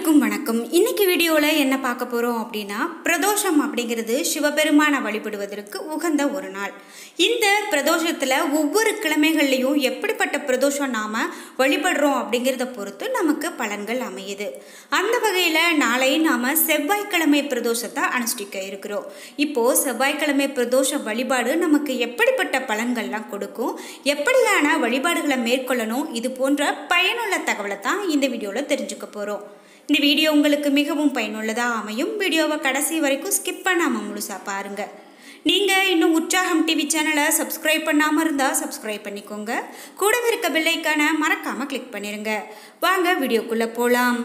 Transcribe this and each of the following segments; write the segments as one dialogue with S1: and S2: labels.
S1: அனைவருக்கும் வணக்கம் இன்னைக்கு வீடியோவில் என்ன பார்க்க போகிறோம் அப்படின்னா பிரதோஷம் அப்படிங்கிறது சிவபெருமானை வழிபடுவதற்கு உகந்த ஒரு நாள் இந்த பிரதோஷத்தில் ஒவ்வொரு கிழமைகள்லையும் எப்படிப்பட்ட பிரதோஷம் நாம் வழிபடுறோம் அப்படிங்கிறத பொறுத்து நமக்கு பலன்கள் அமையுது அந்த வகையில் நாளை நாம் செவ்வாய்க்கிழமை பிரதோஷத்தை அனுஷ்டிக்க இருக்கிறோம் இப்போது செவ்வாய்க்கிழமை பிரதோஷ வழிபாடு நமக்கு எப்படிப்பட்ட பலன்கள்லாம் கொடுக்கும் எப்படியான வழிபாடுகளை மேற்கொள்ளணும் இது போன்ற பயனுள்ள தகவலை தான் இந்த வீடியோவில் தெரிஞ்சுக்க போகிறோம் இந்த வீடியோ உங்களுக்கு மிகவும் பயனுள்ளதாக அமையும் வீடியோவை கடைசி வரைக்கும் ஸ்கிப் பண்ணாமல் முழுசாக பாருங்கள் நீங்கள் இன்னும் உற்சாகம் டிவி சேனலை சப்ஸ்கிரைப் பண்ணாமல் இருந்தால் சப்ஸ்கிரைப் பண்ணிக்கோங்க கூடவே இருக்க பெல்லைக்கான மறக்காமல் கிளிக் பண்ணிடுங்க வாங்க வீடியோக்குள்ளே போகலாம்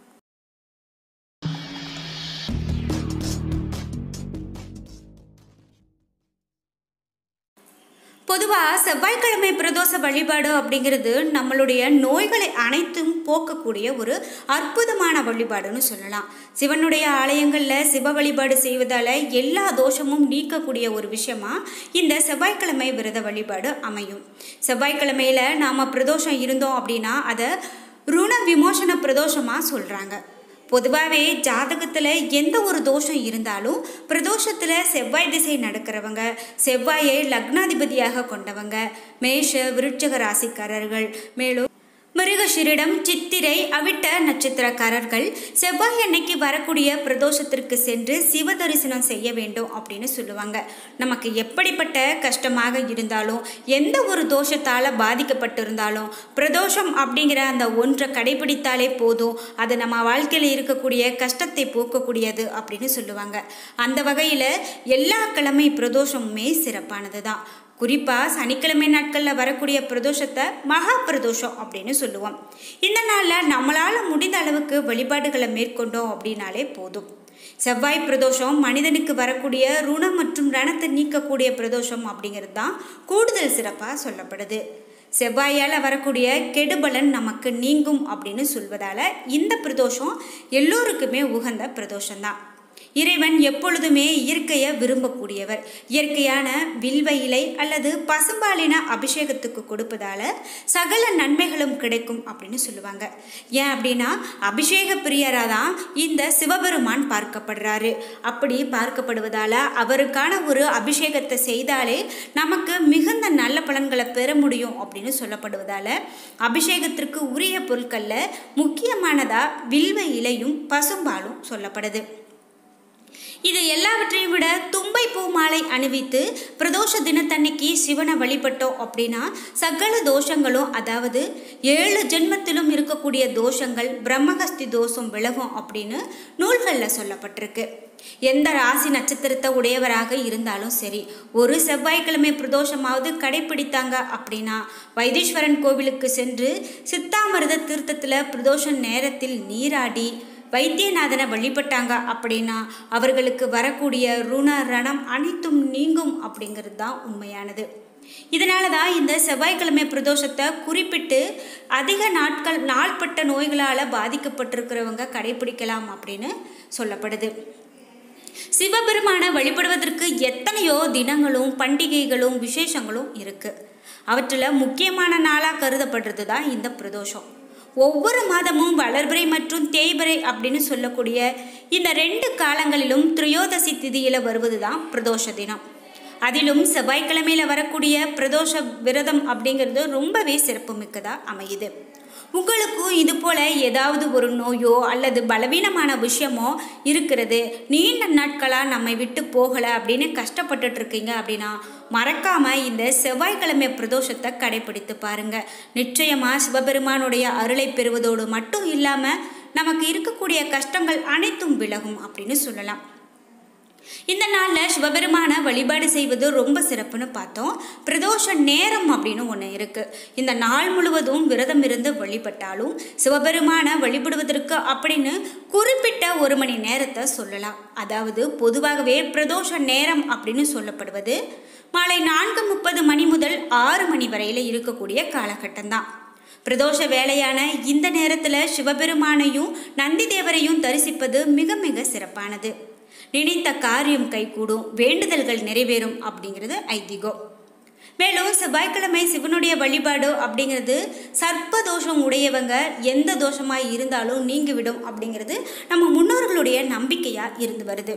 S1: பொதுவாக செவ்வாய்க்கிழமை பிரதோஷ வழிபாடு அப்படிங்கிறது நம்மளுடைய நோய்களை அனைத்தும் போக்கக்கூடிய ஒரு அற்புதமான வழிபாடுன்னு சொல்லலாம் சிவனுடைய ஆலயங்களில் சிவ வழிபாடு செய்வதால் எல்லா தோஷமும் நீக்கக்கூடிய ஒரு விஷயமா இந்த செவ்வாய்க்கிழமை விரத வழிபாடு அமையும் செவ்வாய்க்கிழமையில் நாம் பிரதோஷம் இருந்தோம் அப்படின்னா அதை ருண விமோசன பிரதோஷமாக சொல்கிறாங்க பொதுவாகவே ஜாதகத்தில் எந்த ஒரு தோஷம் இருந்தாலும் பிரதோஷத்தில் செவ்வாய் திசை நடக்கிறவங்க செவ்வாயை லக்னாதிபதியாக கொண்டவங்க மேஷ விருட்சக ராசிக்காரர்கள் மேலும் மிருகஷிரிடம் சித்திரை அவிட்ட நட்சத்திரக்காரர்கள் செவ்வாய் அன்னைக்கு வரக்கூடிய பிரதோஷத்திற்கு சென்று சிவ தரிசனம் செய்ய வேண்டும் அப்படின்னு சொல்லுவாங்க நமக்கு எப்படிப்பட்ட கஷ்டமாக இருந்தாலும் எந்த ஒரு தோஷத்தால் பாதிக்கப்பட்டிருந்தாலும் பிரதோஷம் அப்படிங்கிற அந்த ஒன்றை கடைபிடித்தாலே போதும் அது நம்ம வாழ்க்கையில் இருக்கக்கூடிய கஷ்டத்தை போக்கக்கூடியது அப்படின்னு சொல்லுவாங்க அந்த வகையில் எல்லா கிழமை பிரதோஷமுமே சிறப்பானது தான் குறிப்பாக சனிக்கிழமை நாட்களில் வரக்கூடிய பிரதோஷத்தை மகா பிரதோஷம் அப்படின்னு சொல்லுவோம் இந்த நாளில் நம்மளால் முடிந்த அளவுக்கு வழிபாடுகளை மேற்கொண்டோம் அப்படின்னாலே போதும் செவ்வாய் பிரதோஷம் மனிதனுக்கு வரக்கூடிய ருணம் மற்றும் ரணத்தை நீக்கக்கூடிய பிரதோஷம் அப்படிங்கிறது தான் கூடுதல் சிறப்பாக சொல்லப்படுது செவ்வாயால் வரக்கூடிய கெடுபலன் நமக்கு நீங்கும் அப்படின்னு சொல்வதால் இந்த பிரதோஷம் எல்லோருக்குமே உகந்த பிரதோஷம்தான் இறைவன் எப்பொழுதுமே இயற்கையை விரும்பக்கூடியவர் இயற்கையான வில்வ இலை அல்லது பசும்பாலின அபிஷேகத்துக்கு கொடுப்பதால சகல நன்மைகளும் கிடைக்கும் அப்படின்னு சொல்லுவாங்க ஏன் அப்படின்னா அபிஷேக பிரியராக தான் இந்த சிவபெருமான் பார்க்கப்படுறாரு அப்படி பார்க்கப்படுவதால அவருக்கான ஒரு அபிஷேகத்தை செய்தாலே நமக்கு மிகுந்த நல்ல பலன்களை பெற முடியும் அப்படின்னு சொல்லப்படுவதால அபிஷேகத்திற்கு உரிய பொருட்களில் முக்கியமானதாக வில்வ இலையும் பசும்பாலும் சொல்லப்படுது இது எல்லாவற்றையும் விட தும்பை பூ மாலை அணிவித்து பிரதோஷ தினத்தன்னைக்கு சிவனை வழிபட்டோம் அப்படின்னா சகல தோஷங்களும் அதாவது ஏழு ஜென்மத்திலும் இருக்கக்கூடிய தோஷங்கள் பிரம்மகஸ்தி தோஷம் விலகும் அப்படின்னு நூல்களில் சொல்லப்பட்டிருக்கு எந்த ராசி நட்சத்திரத்தை உடையவராக இருந்தாலும் சரி ஒரு செவ்வாய்க்கிழமை பிரதோஷமாவது கடைபிடித்தாங்க அப்படின்னா வைத்தீஸ்வரன் கோவிலுக்கு சென்று சித்தாமிரத தீர்த்தத்தில் பிரதோஷ நேரத்தில் நீராடி வைத்தியநாதனை வழிபட்டாங்க அப்படின்னா அவர்களுக்கு வரக்கூடிய ருண ரணம் அனைத்தும் நீங்கும் அப்படிங்கிறது தான் உண்மையானது இதனால தான் இந்த செவ்வாய்க்கிழமை பிரதோஷத்தை குறிப்பிட்டு அதிக நாட்கள் நாள்பட்ட நோய்களால் பாதிக்கப்பட்டிருக்கிறவங்க கடைபிடிக்கலாம் அப்படின்னு சொல்லப்படுது சிவபெருமானை வழிபடுவதற்கு எத்தனையோ தினங்களும் பண்டிகைகளும் விசேஷங்களும் இருக்குது அவற்றில் முக்கியமான நாளாக கருதப்படுறது தான் இந்த பிரதோஷம் ஒவ்வொரு மாதமும் வளர்பிறை மற்றும் தேய்பிறை அப்படின்னு சொல்லக்கூடிய இந்த ரெண்டு காலங்களிலும் திரையோதசி திதியில் வருவது தான் பிரதோஷ தினம் அதிலும் செவ்வாய்க்கிழமையில் வரக்கூடிய பிரதோஷ விரதம் அப்படிங்கிறது ரொம்பவே சிறப்புமிக்கதாக அமையுது உங்களுக்கும் இது போல் ஏதாவது ஒரு நோயோ அல்லது பலவீனமான விஷயமோ இருக்கிறது நீண்ட நாட்களாக நம்மை விட்டு போகலை அப்படின்னு கஷ்டப்பட்டுட்டு இருக்கீங்க அப்படின்னா மறக்காமல் இந்த செவ்வாய்க்கிழமை பிரதோஷத்தை கடைபிடித்து பாருங்கள் நிச்சயமாக சிவபெருமானுடைய அருளை பெறுவதோடு மட்டும் இல்லாமல் நமக்கு இருக்கக்கூடிய கஷ்டங்கள் அனைத்தும் விலகும் அப்படின்னு சொல்லலாம் இந்த நாளில் சிவபெருமான வழிபாடு செய்வது ரொம்ப சிறப்புன்னு பார்த்தோம் பிரதோஷ நேரம் அப்படின்னு ஒன்று இருக்குது இந்த நாள் முழுவதும் விரதம் இருந்து வழிபட்டாலும் சிவபெருமான வழிபடுவதற்கு அப்படின்னு குறிப்பிட்ட ஒரு மணி நேரத்தை சொல்லலாம் அதாவது பொதுவாகவே பிரதோஷ நேரம் அப்படின்னு சொல்லப்படுவது மாலை நான்கு முப்பது மணி முதல் ஆறு மணி வரையில் இருக்கக்கூடிய காலகட்டம் தான் பிரதோஷ வேலையான இந்த நேரத்தில் சிவபெருமானையும் நந்தி தேவரையும் தரிசிப்பது மிக மிக சிறப்பானது நினைத்த காரியம் கைகூடும் வேண்டுதல்கள் நிறைவேறும் அப்படிங்கிறது ஐதீகம் மேலும் செவ்வாய்க்கிழமை சிவனுடைய வழிபாடு அப்படிங்கிறது சர்ப்ப தோஷம் உடையவங்க எந்த தோஷமாக இருந்தாலும் நீங்கிவிடும் அப்படிங்கிறது நம்ம முன்னோர்களுடைய நம்பிக்கையாக இருந்து வருது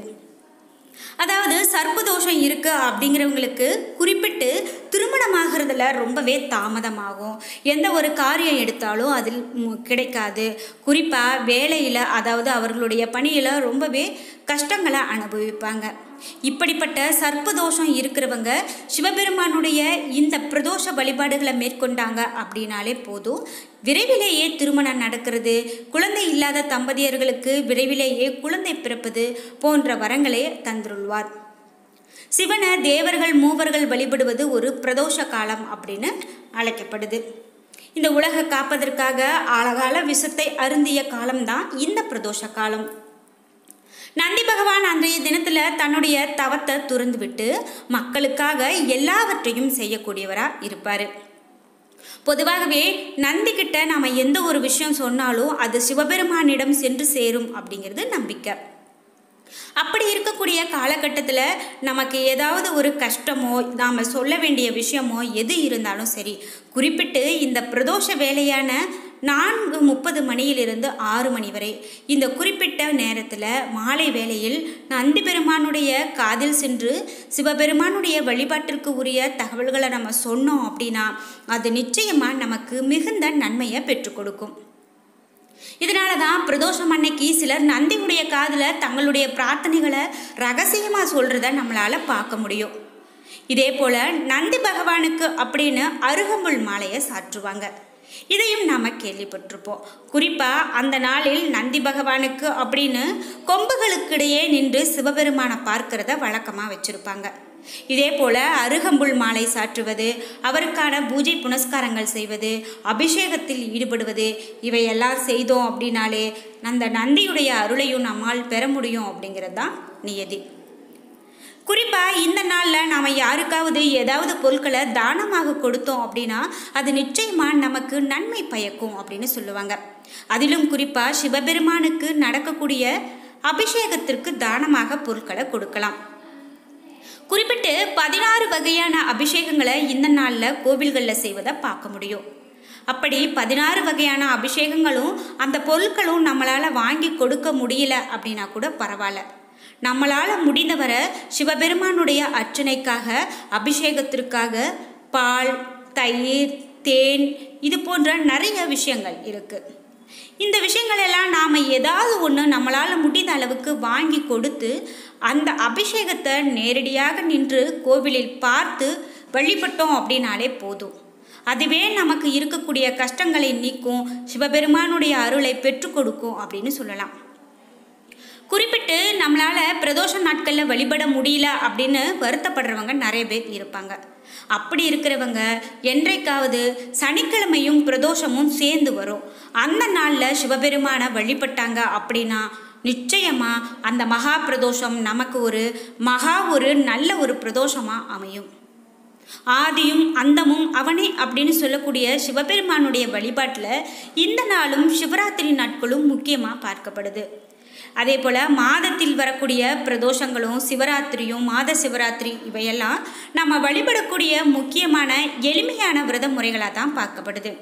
S1: அதாவது சர்ப்ப தோஷம் இருக்கு அப்படிங்கிறவங்களுக்கு குறிப்பிட்டு திருமணமாகிறதுல ரொம்பவே தாமதமாகும் எந்த ஒரு காரியம் எடுத்தாலும் அதில் மு- கிடைக்காது குறிப்பாக வேலையில் அதாவது அவர்களுடைய பணியில் ரொம்பவே கஷ்டங்களை அனுபவிப்பாங்க இப்படிப்பட்ட சர்ப்ப தோஷம் இருக்கிறவங்க சிவபெருமானுடைய இந்த பிரதோஷ வழிபாடுகளை மேற்கொண்டாங்க அப்படின்னாலே போதும் விரைவிலேயே திருமணம் நடக்கிறது குழந்தை இல்லாத தம்பதியர்களுக்கு விரைவிலேயே குழந்தை பிறப்பது போன்ற வரங்களை தந்துருள்வார் சிவனை தேவர்கள் மூவர்கள் வழிபடுவது ஒரு பிரதோஷ காலம் அப்படின்னு அழைக்கப்படுது இந்த உலகை காப்பதற்காக ஆழகால விஷத்தை அருந்திய காலம்தான் இந்த பிரதோஷ காலம் நந்தி பகவான் அன்றைய தினத்தில் தன்னுடைய தவத்தை துறந்துவிட்டு மக்களுக்காக எல்லாவற்றையும் செய்யக்கூடியவராக இருப்பார் பொதுவாகவே நந்தி கிட்ட நாம் எந்த ஒரு விஷயம் சொன்னாலும் அது சிவபெருமானிடம் சென்று சேரும் அப்படிங்கிறது நம்பிக்கை அப்படி இருக்கக்கூடிய காலகட்டத்தில் நமக்கு ஏதாவது ஒரு கஷ்டமோ நாம் சொல்ல வேண்டிய விஷயமோ எது இருந்தாலும் சரி குறிப்பிட்டு இந்த பிரதோஷ வேலையான நான்கு முப்பது மணியிலிருந்து ஆறு மணி வரை இந்த குறிப்பிட்ட நேரத்தில் மாலை வேளையில் நந்தி பெருமானுடைய காதில் சென்று சிவபெருமானுடைய வழிபாட்டிற்கு உரிய தகவல்களை நம்ம சொன்னோம் அப்படின்னா அது நிச்சயமாக நமக்கு மிகுந்த நன்மையை பெற்றுக் கொடுக்கும் இதனால தான் பிரதோஷம் அன்னைக்கு சிலர் நந்தியுடைய காதில் தங்களுடைய பிரார்த்தனைகளை ரகசியமாக சொல்கிறத நம்மளால் பார்க்க முடியும் இதே போல் நந்தி பகவானுக்கு அப்படின்னு அருகம்புல் மாலையை சாற்றுவாங்க இதையும் நாம் கேள்விப்பட்டிருப்போம் குறிப்பாக அந்த நாளில் நந்தி பகவானுக்கு அப்படின்னு கொம்புகளுக்கிடையே நின்று சிவபெருமானை பார்க்கிறத வழக்கமாக வச்சுருப்பாங்க இதே போல அருகம்புல் மாலை சாற்றுவது அவருக்கான பூஜை புனஸ்காரங்கள் செய்வது அபிஷேகத்தில் ஈடுபடுவது இவையெல்லாம் செய்தோம் அப்படின்னாலே அந்த நந்தியுடைய அருளையும் நம்மால் பெற முடியும் அப்படிங்கிறது தான் நியதி குறிப்பாக இந்த நாளில் நாம் யாருக்காவது ஏதாவது பொருட்களை தானமாக கொடுத்தோம் அப்படின்னா அது நிச்சயமாக நமக்கு நன்மை பயக்கும் அப்படின்னு சொல்லுவாங்க அதிலும் குறிப்பாக சிவபெருமானுக்கு நடக்கக்கூடிய அபிஷேகத்திற்கு தானமாக பொருட்களை கொடுக்கலாம் குறிப்பிட்டு பதினாறு வகையான அபிஷேகங்களை இந்த நாளில் கோவில்களில் செய்வதை பார்க்க முடியும் அப்படி பதினாறு வகையான அபிஷேகங்களும் அந்த பொருட்களும் நம்மளால் வாங்கி கொடுக்க முடியல அப்படின்னா கூட பரவாயில்ல நம்மளால் முடிந்தவரை சிவபெருமானுடைய அர்ச்சனைக்காக அபிஷேகத்திற்காக பால் தயிர் தேன் இது போன்ற நிறைய விஷயங்கள் இருக்குது இந்த விஷயங்கள் எல்லாம் நாம் ஏதாவது ஒன்று நம்மளால் முடிந்த அளவுக்கு வாங்கி கொடுத்து அந்த அபிஷேகத்தை நேரடியாக நின்று கோவிலில் பார்த்து வழிபட்டோம் அப்படின்னாலே போதும் அதுவே நமக்கு இருக்கக்கூடிய கஷ்டங்களை நீக்கும் சிவபெருமானுடைய அருளை பெற்றுக் கொடுக்கும் அப்படின்னு சொல்லலாம் குறிப்பிட்டு நம்மளால் பிரதோஷ நாட்களில் வழிபட முடியல அப்படின்னு வருத்தப்படுறவங்க நிறைய பேர் இருப்பாங்க அப்படி இருக்கிறவங்க என்றைக்காவது சனிக்கிழமையும் பிரதோஷமும் சேர்ந்து வரும் அந்த நாளில் சிவபெருமானை வழிபட்டாங்க அப்படின்னா நிச்சயமாக அந்த மகா பிரதோஷம் நமக்கு ஒரு மகா ஒரு நல்ல ஒரு பிரதோஷமாக அமையும் ஆதியும் அந்தமும் அவனே அப்படின்னு சொல்லக்கூடிய சிவபெருமானுடைய வழிபாட்டில் இந்த நாளும் சிவராத்திரி நாட்களும் முக்கியமாக பார்க்கப்படுது அதே போல் மாதத்தில் வரக்கூடிய பிரதோஷங்களும் சிவராத்திரியும் மாத சிவராத்திரி இவையெல்லாம் நம்ம வழிபடக்கூடிய முக்கியமான எளிமையான விரத முறைகளாக தான் பார்க்கப்படுது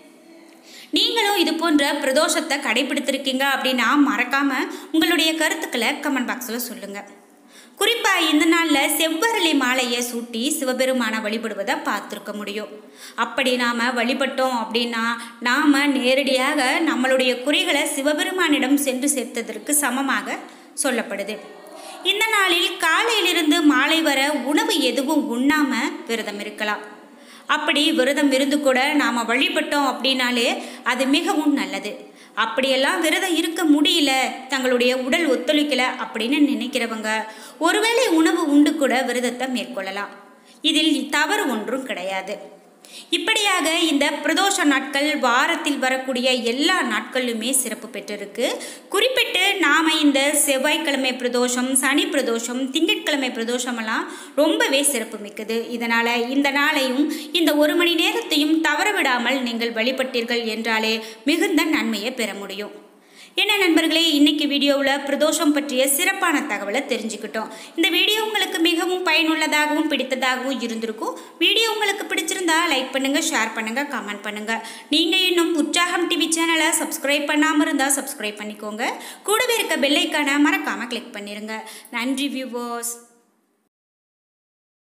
S1: நீங்களும் இது போன்ற பிரதோஷத்தை கடைபிடித்திருக்கீங்க அப்படின்னா மறக்காமல் உங்களுடைய கருத்துக்களை கமெண்ட் பாக்ஸில் சொல்லுங்கள் குறிப்பாக இந்த நாளில் செவ்வரளி மாலையை சூட்டி சிவபெருமானை வழிபடுவதை பார்த்துருக்க முடியும் அப்படி நாம் வழிபட்டோம் அப்படின்னா நாம் நேரடியாக நம்மளுடைய குறைகளை சிவபெருமானிடம் சென்று சேர்த்ததற்கு சமமாக சொல்லப்படுது இந்த நாளில் காலையிலிருந்து மாலை வர உணவு எதுவும் உண்ணாமல் விரதம் இருக்கலாம் அப்படி விரதம் இருந்து கூட நாம் வழிபட்டோம் அப்படின்னாலே அது மிகவும் நல்லது அப்படியெல்லாம் விரதம் இருக்க முடியல தங்களுடைய உடல் ஒத்துழைக்கல அப்படின்னு நினைக்கிறவங்க ஒருவேளை உணவு உண்டு கூட விரதத்தை மேற்கொள்ளலாம் இதில் தவறு ஒன்றும் கிடையாது இப்படியாக இந்த பிரதோஷ நாட்கள் வாரத்தில் வரக்கூடிய எல்லா நாட்களிலுமே சிறப்பு பெற்றிருக்கு குறிப்பிட்டு நாம் இந்த செவ்வாய்க்கிழமை பிரதோஷம் சனி பிரதோஷம் திங்கட்கிழமை பிரதோஷமெல்லாம் ரொம்பவே சிறப்பு மிக்கது இதனால் இந்த நாளையும் இந்த ஒரு மணி நேரத்தையும் தவறவிடாமல் நீங்கள் வழிபட்டீர்கள் என்றாலே மிகுந்த நன்மையை பெற முடியும் என்ன நண்பர்களே இன்னைக்கு வீடியோவில் பிரதோஷம் பற்றிய சிறப்பான தகவலை தெரிஞ்சுக்கிட்டோம் இந்த வீடியோ உங்களுக்கு மிகவும் பயனுள்ளதாகவும் பிடித்ததாகவும் இருந்திருக்கும் வீடியோ உங்களுக்கு பிடிச்சிருந்தா லைக் பண்ணுங்க ஷேர் பண்ணுங்க கமெண்ட் பண்ணுங்க நீங்க இன்னும் உற்சாகம் டிவி சேனலை சப்ஸ்கிரைப் பண்ணாம இருந்தா சப்ஸ்கிரைப் பண்ணிக்கோங்க கூடவே இருக்க பெல்லைக்கான மறக்காம கிளிக் பண்ணிருங்க நன்றி வியூவர்ஸ்